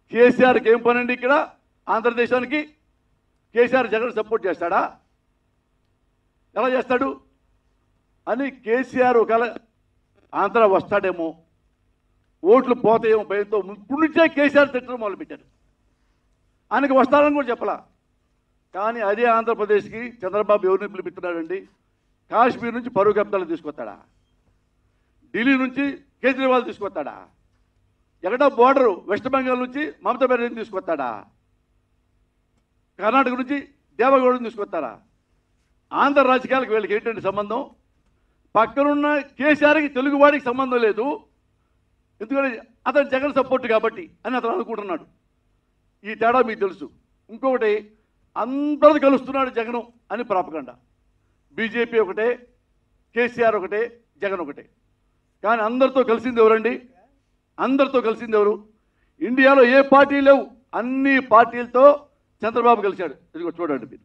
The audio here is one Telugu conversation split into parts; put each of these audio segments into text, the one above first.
కేసీఆర్కి ఏం పని అండి ఇక్కడ ఆంధ్రదేశానికి కేసీఆర్ జగన్ సపోర్ట్ చేస్తాడా ఎలా చేస్తాడు అని కేసీఆర్ ఒకవేళ ఆంధ్ర వస్తాడేమో ఓట్లు పోతాయేమో భయంతో ఇప్పుడు నుంచే కేసీఆర్ తిట్టడం మొదలుపెట్టారు ఆయనకి వస్తారని కూడా చెప్పలా కానీ అదే ఆంధ్రప్రదేశ్కి చంద్రబాబు ఎవరిని పిలిపిస్తున్నాడండి కాశ్మీర్ నుంచి పరువు కబ్దాలు తీసుకొస్తాడా ఢిల్లీ నుంచి కేజ్రీవాల్ తీసుకొస్తాడా ఎక్కడో బోర్డరు వెస్ట్ బెంగాల్ నుంచి మమతా బెనర్జీని తీసుకొస్తాడా కర్ణాటక నుంచి దేవగౌడని తీసుకొస్తారా ఆంధ్ర రాజకీయాలకు వీళ్ళకి ఏంటంటే సంబంధం పక్కనున్న కేసీఆర్కి తెలుగువాడికి సంబంధం లేదు ఎందుకంటే అతను జగన్ సపోర్ట్ కాబట్టి అని అతను అనుకుంటున్నాడు ఈ తేడా మీకు తెలుసు ఇంకొకటి అందరూ కలుస్తున్నాడు జగను అని ప్రాపకండ బీజేపీ ఒకటే కేసీఆర్ ఒకటే జగన్ ఒకటే కానీ అందరితో కలిసింది ఎవరండి అందరితో కలిసింది ఎవరు ఇండియాలో ఏ పార్టీ లేవు అన్ని పార్టీలతో చంద్రబాబు కలిశాడు ఇదిగో చూడండి మీరు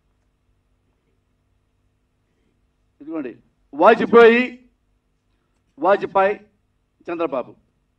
ఇదిగోండి వాజ్పేయి వాజ్పేయి చంద్రబాబు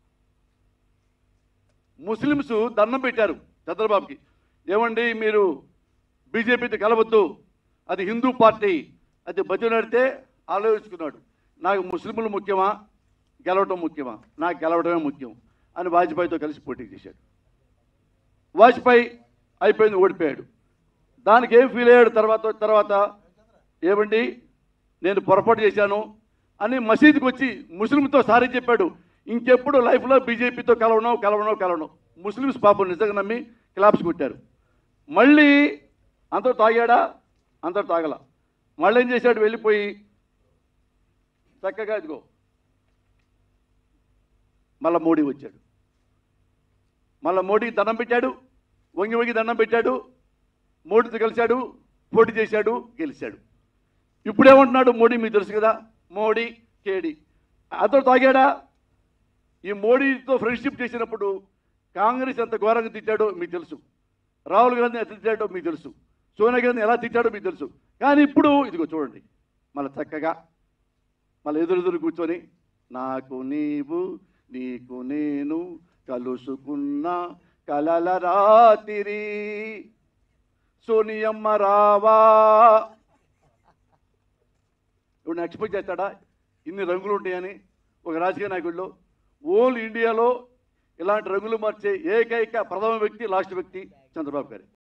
ముస్లిమ్స్ దండం పెట్టారు చంద్రబాబుకి ఏమండి మీరు బీజేపీతో కలవద్దు అది హిందూ పార్టీ అది బతినడితే ఆలోచించుకున్నాడు నాకు ముస్లింలు ముఖ్యమా గెలవటం ముఖ్యమా నాకు గెలవడమే ముఖ్యం అని వాజ్పేయితో కలిసి పోటీ చేశాడు వాజ్పేయి అయిపోయింది ఓడిపోయాడు దానికి ఏం ఫీల్ అయ్యాడు తర్వాత తర్వాత ఏమండి నేను పొరపాటు చేశాను అని మసీదుకి వచ్చి ముస్లింతో సారీ చెప్పాడు ఇంకెప్పుడు లైఫ్లో బీజేపీతో కలవను కలవను కలవను ముస్లిమ్స్ పాపం నిజంగా నమ్మి క్లాప్స్ కొట్టారు మళ్ళీ అందరూ తాగాడా అందరూ తాగల మళ్ళీ ఏం చేశాడు వెళ్ళిపోయి చక్కగా ఇదిగో మళ్ళా మోడీ వచ్చాడు మళ్ళా మోడీకి దండం పెట్టాడు వంగి వంగి దండం పెట్టాడు మోడీతో కలిశాడు పోటీ చేశాడు గెలిచాడు ఇప్పుడేమంటున్నాడు మోడీ మీకు తెలుసు కదా మోడీ కేడి అతడు తాగాడా ఈ మోడీతో ఫ్రెండ్షిప్ చేసినప్పుడు కాంగ్రెస్ ఎంత ఘోరంగా తిట్టాడో మీకు తెలుసు రాహుల్ గాంధీ ఎంత తిట్టాడో మీకు తెలుసు సోనియా గాంధీ ఎలా తిట్టాడో మీకు తెలుసు కానీ ఇప్పుడు ఇదిగో చూడండి మళ్ళీ చక్కగా మళ్ళీ ఎదురెదురు కూర్చొని నాకు నీవు నీకు నేను కలుసుకున్న కలల రాతిరి సోనియమ్మ రావా ఇప్పుడు ఎక్స్పెక్ట్ చేస్తాడా ఇన్ని రంగులు ఉంటాయని ఒక రాజకీయ నాయకుల్లో ఓల్ ఇండియాలో ఇలాంటి రంగులు మార్చే ఏకైక ప్రథమ వ్యక్తి లాస్ట్ వ్యక్తి చంద్రబాబు గారు